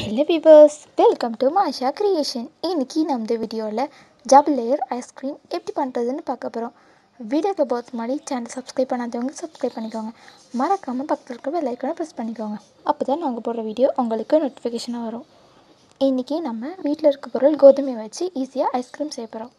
hello viewers welcome to Masha creation இன்னைக்கு நம்ம இந்த வீடியோவில் டபுள் லேயர் ஐஸ்கிரீம் எப்படி பண்ணுறதுன்னு பார்க்க போகிறோம் வீடியோக்கு போகிறது முன்னாடி சேனல் சப்ஸ்கிரைப் பண்ணாதவங்க சப்ஸ்கிரைப் பண்ணிக்கோங்க மறக்காமல் பக்கத்தில் இருக்க பெல் ஐக்கனை ப்ரெஸ் பண்ணிக்கோங்க அப்போ தான் நாங்கள் போடுற வீடியோ உங்களுக்கு நோட்டிஃபிகேஷனாக வரும் இன்றைக்கி நம்ம வீட்டில் இருக்க பொருள் கோதுமை வச்சு ஈஸியாக ஐஸ்கிரீம் செய்ய போகிறோம்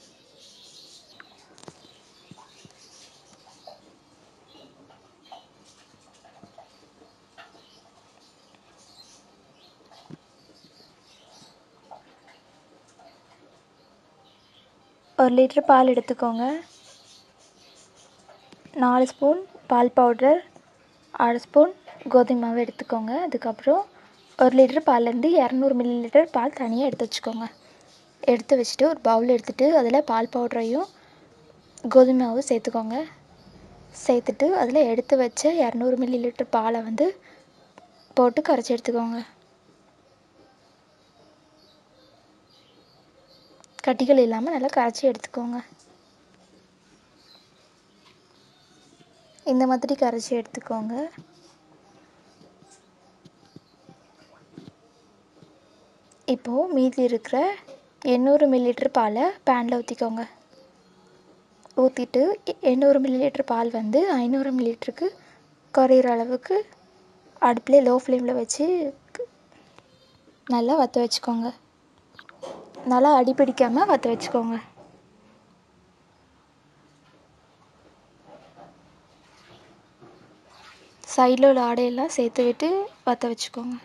ஒரு லிட்டர் பால் எடுத்துக்கோங்க நாலு ஸ்பூன் பால் பவுடர் அரை ஸ்பூன் கோதுமை மாவு எடுத்துக்கோங்க அதுக்கப்புறம் ஒரு லிட்டர் பால்லேருந்து இரநூறு மில்லி லிட்டர் பால் தனியாக எடுத்து வச்சுக்கோங்க எடுத்து வச்சுட்டு ஒரு பவுல் எடுத்துகிட்டு அதில் பால் பவுடரையும் கோதுமை மாவும் சேர்த்துக்கோங்க சேர்த்துட்டு அதில் எடுத்து வச்ச இரநூறு மில்லி லிட்டர் பாலை வந்து போட்டு கரைச்சி எடுத்துக்கோங்க கட்டிகள் இல்லாமல் நல்லா கரைச்சி எடுத்துக்கோங்க இந்த மாதிரி கரைச்சி எடுத்துக்கோங்க இப்போது மீதி இருக்கிற எண்ணூறு மில்லிலிட்டர் பாலை பேனில் ஊற்றிக்கோங்க ஊற்றிட்டு எண்ணூறு மில்லிலிட்டர் பால் வந்து ஐநூறு மில்லிலிட்டருக்கு குறையிற அளவுக்கு அடுப்பில் லோ ஃப்ளேமில் வச்சு நல்லா வற்ற வச்சுக்கோங்க நல்லா அடி பிடிக்காமல் வற்ற வச்சுக்கோங்க சைடில் உள்ள ஆடையெல்லாம் சேர்த்து விட்டு வற்ற வச்சுக்கோங்க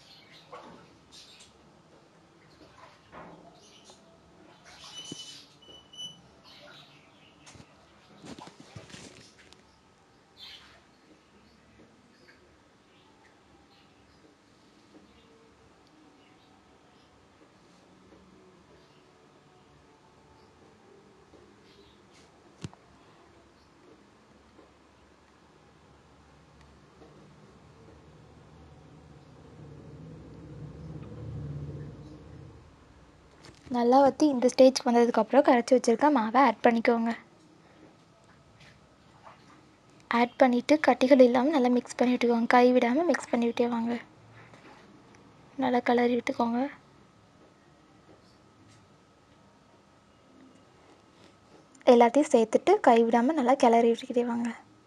நல்லா வற்றி இந்த ஸ்டேஜ்க்கு வந்ததுக்கப்புறம் கரைச்சி வச்சுருக்க மாவை ஆட் பண்ணிக்கோங்க ஆட் பண்ணிவிட்டு கட்டிகள் இல்லாமல் நல்லா மிக்ஸ் பண்ணி விட்டுக்கோங்க கை விடாமல் மிக்ஸ் பண்ணி விட்டே வாங்க நல்லா கலரி விட்டுக்கோங்க எல்லாத்தையும் சேர்த்துட்டு கை விடாமல் நல்லா கிளறி விட்டுக்கிட்டே வாங்க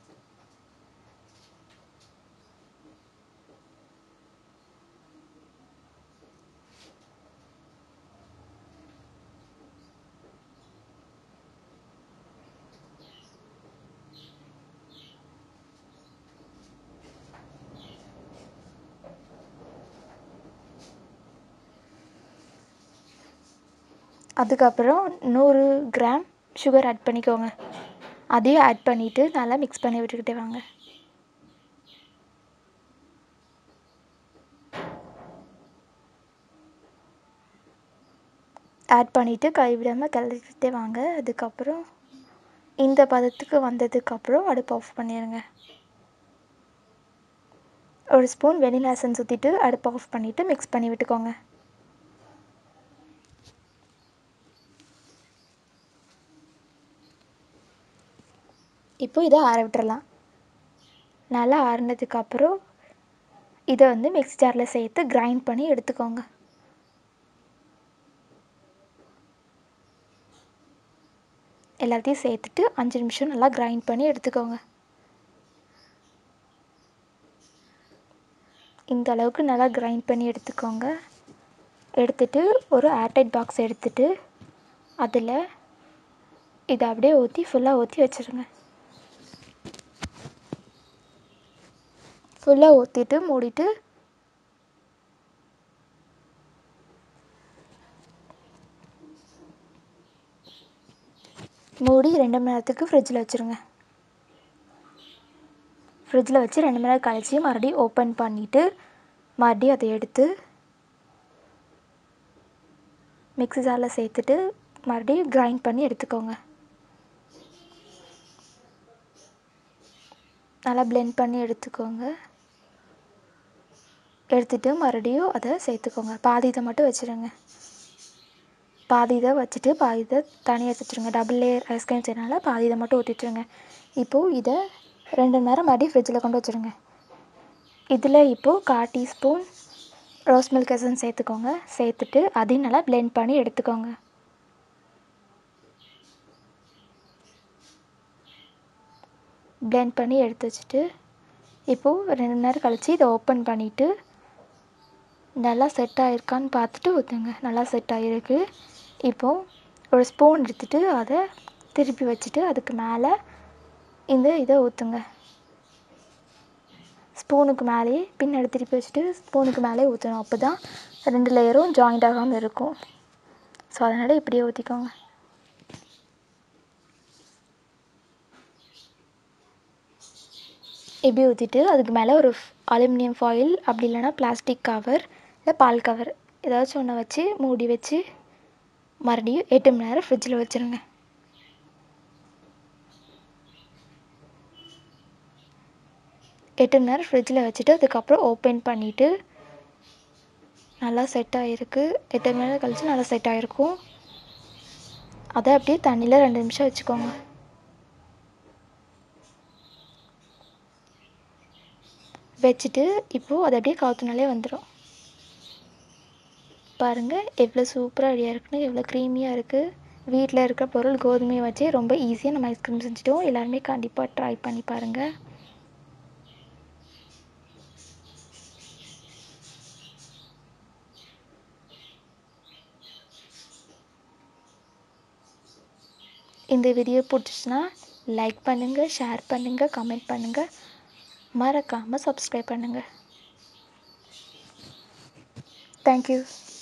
அதுக்கப்புறம் நூறு கிராம் சுகர் ஆட் பண்ணிக்கோங்க அதையும் ஆட் பண்ணிவிட்டு நல்லா மிக்ஸ் பண்ணி விட்டுக்கிட்டே வாங்க ஆட் பண்ணிவிட்டு கைவிடாமல் கிளறிக்கிட்டே வாங்க அதுக்கப்புறம் இந்த பதத்துக்கு வந்ததுக்கப்புறம் அடுப்பு ஆஃப் பண்ணிடுங்க ஒரு ஸ்பூன் வெனிலா எசன்ஸ் ஊற்றிட்டு அடுப்பு ஆஃப் பண்ணிவிட்டு மிக்ஸ் பண்ணி விட்டுக்கோங்க இப்போ இதை ஆற விட்டுறலாம் நல்லா ஆறினதுக்கப்புறம் இதை வந்து மிக்ஸி ஜாரில் சேர்த்து கிரைண்ட் பண்ணி எடுத்துக்கோங்க எல்லாத்தையும் சேர்த்துட்டு அஞ்சு நிமிஷம் நல்லா கிரைண்ட் பண்ணி எடுத்துக்கோங்க இந்த அளவுக்கு நல்லா கிரைண்ட் பண்ணி எடுத்துக்கோங்க எடுத்துட்டு ஒரு ஏர்டைட் பாக்ஸ் எடுத்துட்டு அதில் இதை அப்படியே ஊற்றி ஃபுல்லாக ஊற்றி வச்சுருங்க ஃபுல்லாக ஊற்றிட்டு மூடிட்டு மூடி ரெண்டு மணி நேரத்துக்கு ஃப்ரிட்ஜில் வச்சுருங்க ஃப்ரிட்ஜில் வச்சு ரெண்டு மணி நேரம் கழிச்சு மறுபடியும் ஓப்பன் பண்ணிவிட்டு மறுபடியும் அதை எடுத்து மிக்ஸி ஜாரில் சேர்த்துட்டு மறுபடியும் கிரைண்ட் பண்ணி எடுத்துக்கோங்க நல்லா பிளெண்ட் பண்ணி எடுத்துக்கோங்க எடுத்துகிட்டு மறுபடியும் அதை சேர்த்துக்கோங்க பாதி இதை மட்டும் வச்சுருங்க பாதி இதை வச்சுட்டு பாதி இதை தனியாக எடுத்து வச்சுருங்க டபுள் லேயர் ஐஸ்கிரீம் செய்யறனால பாதி இதை மட்டும் ஊற்றிட்டுருங்க இப்போது இதை ரெண்டு மணி நேரம் மறுபடியும் ஃப்ரிட்ஜில் கொண்டு வச்சுருங்க இதில் இப்போது கால் டீஸ்பூன் ரோஸ் மில்க் எசன்ஸ் சேர்த்துக்கோங்க சேர்த்துட்டு அதையும் நல்லா blend பண்ணி எடுத்துக்கோங்க blend பண்ணி எடுத்து வச்சுட்டு இப்போது ரெண்டு மணி நேரம் கழித்து இதை ஓப்பன் பண்ணிவிட்டு நல்லா செட் ஆகிருக்கான்னு பார்த்துட்டு ஊற்றுங்க நல்லா செட் ஆகிருக்கு இப்போது ஒரு ஸ்பூன் எடுத்துகிட்டு அதை திருப்பி வச்சுட்டு அதுக்கு மேலே இந்த இதை ஊற்றுங்க ஸ்பூனுக்கு மேலேயே பின்னாடி திருப்பி வச்சுட்டு ஸ்பூனுக்கு மேலே ஊற்றணும் அப்போ தான் ரெண்டு லேயரும் ஜாயிண்ட் ஆகாமல் இருக்கும் ஸோ அதனால் இப்படியே ஊற்றிக்கோங்க இப்படி ஊற்றிட்டு அதுக்கு மேலே ஒரு அலுமினியம் ஃபாயில் அப்படி இல்லைன்னா பிளாஸ்டிக் கவர் இல்லை பால் கவர் ஏதாச்சும் ஒன்று வச்சு மூடி வச்சு மறுபடியும் எட்டு மணி நேரம் ஃப்ரிட்ஜில் வச்சுருங்க எட்டு மணி நேரம் ஃப்ரிட்ஜில் வச்சுட்டு அதுக்கப்புறம் ஓப்பன் பண்ணிவிட்டு நல்லா செட் ஆகிருக்கு எட்டு மணி நேரம் கழித்து நல்லா செட் ஆகிருக்கும் அதை அப்படியே தண்ணியில் ரெண்டு நிமிஷம் வச்சுக்கோங்க வச்சுட்டு இப்போது அது அப்படியே காற்றுனாலே வந்துடும் பாருங்கள் எவ்வளோ சூப்பராக ரெடியாக இருக்குன்னு எவ்வளோ க்ரீமியாக இருக்குது வீட்டில் இருக்க பொருள் கோதுமையை வச்சே ரொம்ப ஈஸியாக நம்ம ஐஸ்கிரீம் செஞ்சுட்டோம் எல்லாருமே கண்டிப்பாக ட்ரை பண்ணி பாருங்கள் இந்த வீடியோ பிடிச்சிச்சின்னா லைக் பண்ணுங்கள் ஷேர் பண்ணுங்கள் கமெண்ட் பண்ணுங்கள் மறக்காமல் சப்ஸ்கிரைப் பண்ணுங்கள் தேங்க்யூ